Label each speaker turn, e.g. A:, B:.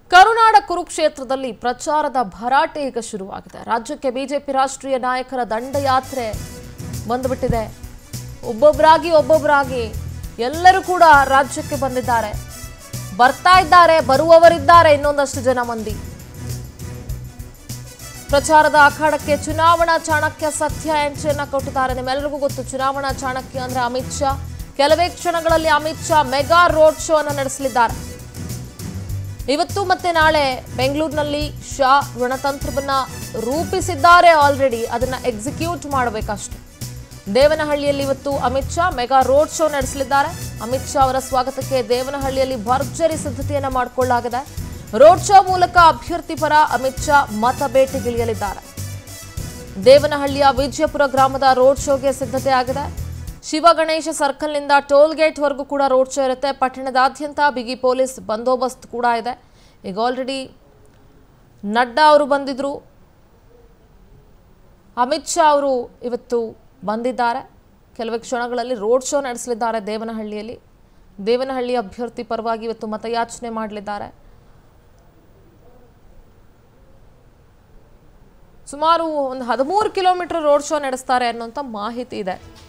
A: ಕರುನಾಡ ಕುರುಕ್ಷೇತ್ರದಲ್ಲಿ ಪ್ರಚಾರದ ಭರಾಟೆ ಈಗ ಶುರುವಾಗಿದೆ ರಾಜ್ಯಕ್ಕೆ ಬಿಜೆಪಿ ರಾಷ್ಟ್ರೀಯ ನಾಯಕರ ದಂಡಯಾತ್ರೆ ಬಂದ್ಬಿಟ್ಟಿದೆ ಒಬ್ಬೊಬ್ಬರಾಗಿ ಒಬ್ಬೊಬ್ಬರಾಗಿ ಎಲ್ಲರೂ ಕೂಡ ರಾಜ್ಯಕ್ಕೆ ಬಂದಿದ್ದಾರೆ ಬರ್ತಾ ಇದ್ದಾರೆ ಬರುವವರಿದ್ದಾರೆ ಇನ್ನೊಂದಷ್ಟು ಜನ ಮಂದಿ ಪ್ರಚಾರದ ಅಖಾಡಕ್ಕೆ ಚುನಾವಣಾ ಚಾಣಕ್ಯ ಸತ್ಯ ಎಂಟ್ರಿಯನ್ನ ಕೊಟ್ಟಿದ್ದಾರೆ ನಿಮ್ಮೆಲ್ಲರಿಗೂ ಗೊತ್ತು ಚುನಾವಣಾ ಚಾಣಕ್ಯ ಅಂದ್ರೆ ಅಮಿತ್ ಶಾ ಕೆಲವೇ ಕ್ಷಣಗಳಲ್ಲಿ Amit Shah mega road show ಅನ್ನು ನಡೆಸಲಿದ್ದಾರೆ ಇವತ್ತು ಮತ್ತೆ ನಾಳೆ ಬೆಂಗಳೂರಿನಲ್ಲಿ ಶಾ ರಣತಂತ್ರವನ್ನ ರೂಪಿಸಿದ್ದಾರೆ ಆಲ್ರೆಡಿ ಅದನ್ನ ಎಕ್ಸಿಕ್ಯೂಟ್ ಮಾಡಬೇಕಷ್ಟೆ ದೇವನಹಳ್ಳಿಯಲ್ಲಿ ಇವತ್ತು Amit Shah mega road show ನಡೆಸಲಿದ್ದಾರೆ ಅಮಿತ್ ಶಾ ಅವರ ಸ್ವಾಗತಕ್ಕೆ ದೇವನಹಳ್ಳಿಯಲ್ಲಿ ಭರ್ಜರಿ ಸಿದ್ಧತೆಯನ್ನ ಮಾಡಿಕೊಳ್ಳಲಾಗಿದೆ ರೋಡ್ ಶೋ ಮೂಲಕ ಅಭ್ಯರ್ಥಿ ಪರ ಅಮಿತ್ ಶಾ ಮತ ಬೇಟೆಗಿಳಿಯಲಿದ್ದಾರೆ ದೇವನಹಳ್ಳಿಯ ವಿಜಯಪುರ ಗ್ರಾಮದ ರೋಡ್ ಶೋಗೆ ಸಿದ್ಧತೆ ಆಗಿದೆ ಶಿವ ಗಣೇಶ ಸರ್ಕಲ್ನಿಂದ ಟೋಲ್ ಗೇಟ್ವರೆಗೂ ಕೂಡ ರೋಡ್ ಶೋ ಇರುತ್ತೆ ಪಟ್ಟಣದಾದ್ಯಂತ ಬಿಗಿ ಪೊಲೀಸ್ ಬಂದೋಬಸ್ತ್ ಕೂಡ ಇದೆ ಈಗ ಆಲ್ರೆಡಿ ನಡ್ಡಾ ಅವರು ಬಂದಿದ್ರು ಅಮಿತ್ ಶಾ ಅವರು ಇವತ್ತು ಬಂದಿದ್ದಾರೆ ಕೆಲವೇ ಕ್ಷಣಗಳಲ್ಲಿ ರೋಡ್ ಶೋ ನಡೆಸಲಿದ್ದಾರೆ ದೇವನಹಳ್ಳಿಯಲ್ಲಿ ದೇವನಹಳ್ಳಿ ಅಭ್ಯರ್ಥಿ ಪರವಾಗಿ ಇವತ್ತು ಮತಯಾಚನೆ ಮಾಡಲಿದ್ದಾರೆ ಸುಮಾರು ಒಂದು ಹದಿಮೂರು ಕಿಲೋಮೀಟರ್ ರೋಡ್ ಶೋ ನಡೆಸ್ತಾರೆ ಅನ್ನೋಂಥ ಮಾಹಿತಿ ಇದೆ